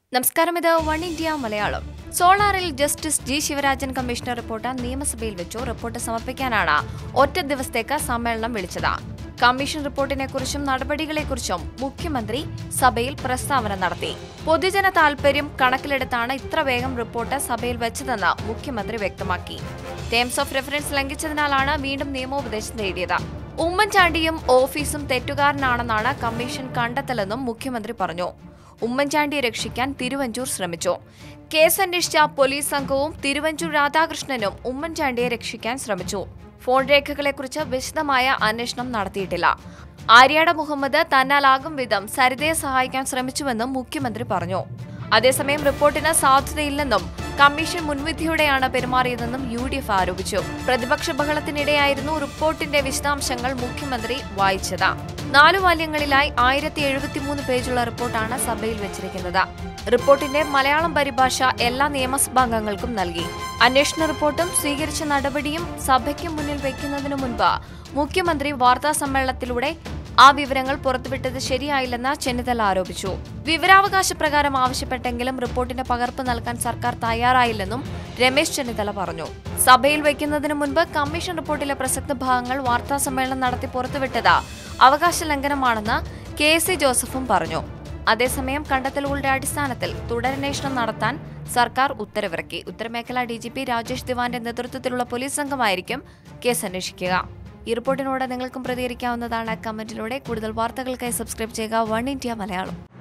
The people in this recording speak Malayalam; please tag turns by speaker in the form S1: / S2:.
S1: നമസ്കാരം ഇത് വൺ ഇന്ത്യ മലയാളം സോളാറിൽ justice G Sivarajan commissioner report നിയമസഭയിൽ വെച്ചു റിപ്പോർട്ട് സമർപ്പിക്കാനാണ് ഒറ്റ ദിവസത്തേക്ക് സമ്മേളനം വിളിച്ചത് കമ്മീഷൻ റിപ്പോർട്ടിനെക്കുറിച്ചും നടപടികളെക്കുറിച്ചും മുഖ്യമന്ത്രി സഭയിൽ പ്രസ്താവന നടത്തി പൊതുജന താൽപര്യം കണക്കിലെടുത്താണ് ഇത്ര വേഗം റിപ്പോർട്ട് സഭയിൽ വെച്ചതെന്ന് മുഖ്യമന്ത്രി വ്യക്തമാക്കി ടേംസ് ഓഫ് റെഫറൻസ് ലംഘിച്ചതിനാലാണ് വീണ്ടും നിയമോപദേശം തേടിയത് ഉമ്മൻചാണ്ടിയും ഓഫീസും തെറ്റുകാരനാണെന്നാണ് കമ്മീഷൻ കണ്ടെത്തലെന്നും മുഖ്യമന്ത്രി പറഞ്ഞു ഉമ്മൻചാണ്ടിയെ രക്ഷിക്കാൻ തിരുവഞ്ചൂർ ശ്രമിച്ചു കേസ് അന്വേഷിച്ച പോലീസ് സംഘവും തിരുവഞ്ചൂർ രാധാകൃഷ്ണനും ഉമ്മൻചാണ്ടിയെ രക്ഷിക്കാൻ ശ്രമിച്ചു ഫോൺ രേഖകളെക്കുറിച്ച് വിശദമായ അന്വേഷണം നടത്തിയിട്ടില്ല ആര്യാട മുഹമ്മദ് തന്നാലാകും വിധം സരിതയെ സഹായിക്കാൻ ശ്രമിച്ചുവെന്നും മുഖ്യമന്ത്രി പറഞ്ഞു അതേസമയം റിപ്പോർട്ടിന് സാധ്യതയില്ലെന്നും കമ്മീഷൻ മുൻവിധിയോടെയാണ് പെരുമാറിയതെന്നും യു ഡി എഫ് ആരോപിച്ചു പ്രതിപക്ഷ ബഹളത്തിനിടെയായിരുന്നു റിപ്പോർട്ടിന്റെ വിശദാംശങ്ങൾ മുഖ്യമന്ത്രി വായിച്ചത് നാലു വാല്യങ്ങളിലായി ആയിരത്തി എഴുപത്തിമൂന്ന് പേജുള്ള റിപ്പോർട്ടാണ് സഭയിൽ വെച്ചിരിക്കുന്നത് റിപ്പോർട്ടിന്റെ മലയാളം പരിഭാഷ എല്ലാ നിയമസഭാംഗങ്ങൾക്കും നൽകി അന്വേഷണ റിപ്പോർട്ടും സ്വീകരിച്ച നടപടിയും സഭയ്ക്ക് മുന്നിൽ വയ്ക്കുന്നതിനു മുൻപ് മുഖ്യമന്ത്രി വാർത്താ സമ്മേളനത്തിലൂടെ ആ വിവരങ്ങൾ പുറത്തുവിട്ടത് ശരിയായില്ലെന്ന് ചെന്നിത്തല ആരോപിച്ചു വിവരാവകാശ പ്രകാരം ആവശ്യപ്പെട്ടെങ്കിലും റിപ്പോർട്ടിന്റെ പകർപ്പ് നൽകാൻ സർക്കാർ തയ്യാറായില്ലെന്നും രമേശ് ചെന്നിത്തല പറഞ്ഞു സഭയിൽ വയ്ക്കുന്നതിന് മുൻപ് കമ്മീഷൻ റിപ്പോർട്ടിലെ പ്രസക്ത ഭാഗങ്ങൾ വാർത്താ സമ്മേളനം നടത്തി പുറത്തുവിട്ടത് അവകാശ ലംഘനമാണെന്ന് കെ സി ജോസഫും പറഞ്ഞു അതേസമയം കണ്ടെത്തലുകളുടെ അടിസ്ഥാനത്തിൽ തുടരന്വേഷണം നടത്താൻ സർക്കാർ ഉത്തരവിറക്കി ഉത്തരമേഖല ഡി ജി പി രാജേഷ് ദിവാന്റെ നേതൃത്വത്തിലുള്ള പോലീസ് സംഘമായിരിക്കും കേസ് അന്വേഷിക്കുക ഈ റിപ്പോർട്ടിനോട് നിങ്ങൾക്കും പ്രതികരിക്കാവുന്നതാണ് കമന്റിലൂടെ കൂടുതൽ വാർത്തകൾക്കായി സബ്സ്ക്രൈബ് ചെയ്യുക വൺ ഇന്ത്യ മലയാളം